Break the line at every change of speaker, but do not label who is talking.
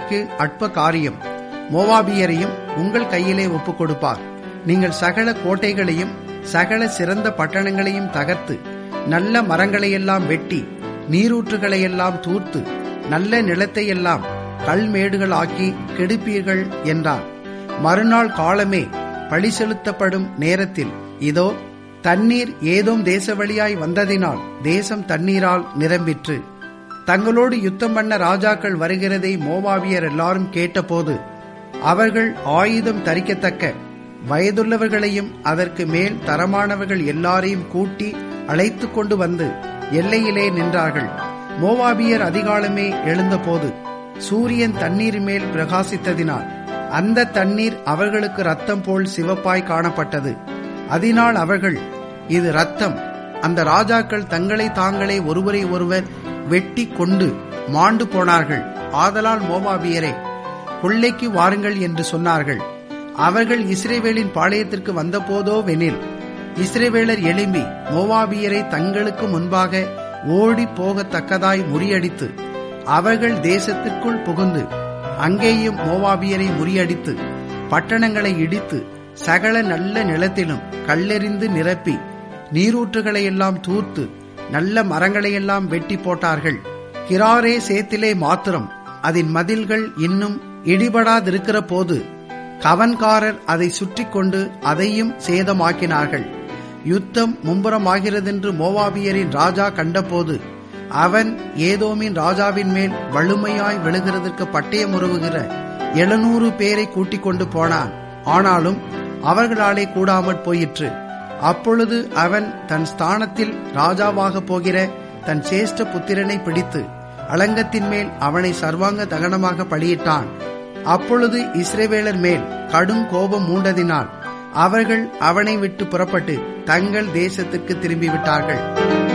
உங்களுக்கு அற்ப காரியம் மோவாபியரையும் உங்கள் கையிலே ஒப்புக் கொடுப்பார் நீங்கள் சகல கோட்டைகளையும் சகல சிறந்த பட்டணங்களையும் தகர்த்து நல்ல மரங்களையெல்லாம் வெட்டி நீரூற்றுகளையெல்லாம் தூர்த்து நல்ல நிலத்தையெல்லாம் கல்மேடுகளாக்கி கெடுப்பீர்கள் என்றார் மறுநாள் காலமே பழி செலுத்தப்படும் நேரத்தில் இதோ தண்ணீர் ஏதோம் தேச வழியாய் வந்ததினால் தேசம் தண்ணீரால் நிரம்பிற்று தங்களோடு யுத்தம் பண்ண ராஜாக்கள் வருகிறதை மோவாவியர் எல்லாரும் கேட்டபோது அவர்கள் ஆயுதம் தரிக்கத்தக்க வயதுள்ளவர்களையும் அதற்கு மேல் தரமானவர்கள் எல்லாரையும் கூட்டி அழைத்து கொண்டு வந்து எல்லையிலே நின்றார்கள் மோவாபியர் அதிகாலமே எழுந்தபோது சூரியன் தண்ணீர் மேல் பிரகாசித்ததினால் அந்த தண்ணீர் அவர்களுக்கு ரத்தம் போல் சிவப்பாய் காணப்பட்டது அதனால் அவர்கள் இது ரத்தம் அந்த ராஜாக்கள் தங்களை தாங்களே ஒருவரை ஒருவர் வெட்டி கொண்டு மாண்டு போனார்கள் ஆதலால் மோவாபியரே கொள்ளைக்கு வாருங்கள் என்று சொன்னார்கள் அவர்கள் இஸ்ரேவேலின் பாளையத்திற்கு வந்தபோதோ வெனில் இஸ்ரேவேலர் எழும்பி மோவாபியரை தங்களுக்கு முன்பாக ஓடி போகத்தக்கதாய் முறியடித்து அவர்கள் தேசத்திற்குள் புகுந்து அங்கேயும் மோவாபியரை முறியடித்து பட்டணங்களை இடித்து சகல நல்ல நிலத்திலும் கல்லெறிந்து நிரப்பி நீரூற்றுகளை எல்லாம் தூர்த்து நல்ல மரங்களையெல்லாம் வெட்டி போட்டார்கள் கிராரே சேத்திலே மாத்திரம் அதன் மதில்கள் இன்னும் இடிபடாதிருக்கிற போது கவன்காரர் அதை சுற்றி கொண்டு அதையும் சேதமாக்கினார்கள் யுத்தம் மும்புறமாகிறதென்று மோவாபியரின் ராஜா கண்டபோது அவன் ஏதோமின் ராஜாவின் மேல் வலுமையாய் விழுகிறதற்கு பட்டயம் உருவுகிற எழுநூறு பேரை கூட்டிக் கொண்டு போனான் ஆனாலும் அவர்களாலே கூடாமற் போயிற்று அப்பொழுது அவன் தன் ஸ்தானத்தில் ராஜாவாக போகிற தன் சேஷ்ட புத்திரனை பிடித்து அலங்கத்தின் மேல் அவனை சர்வாங்க தகனமாக பலியிட்டான் அப்பொழுது இஸ்ரேவேலர் மேல் கடும் கோபம் மூண்டதினால் அவர்கள் அவனை விட்டு புறப்பட்டு தங்கள் தேசத்திற்கு திரும்பிவிட்டார்கள்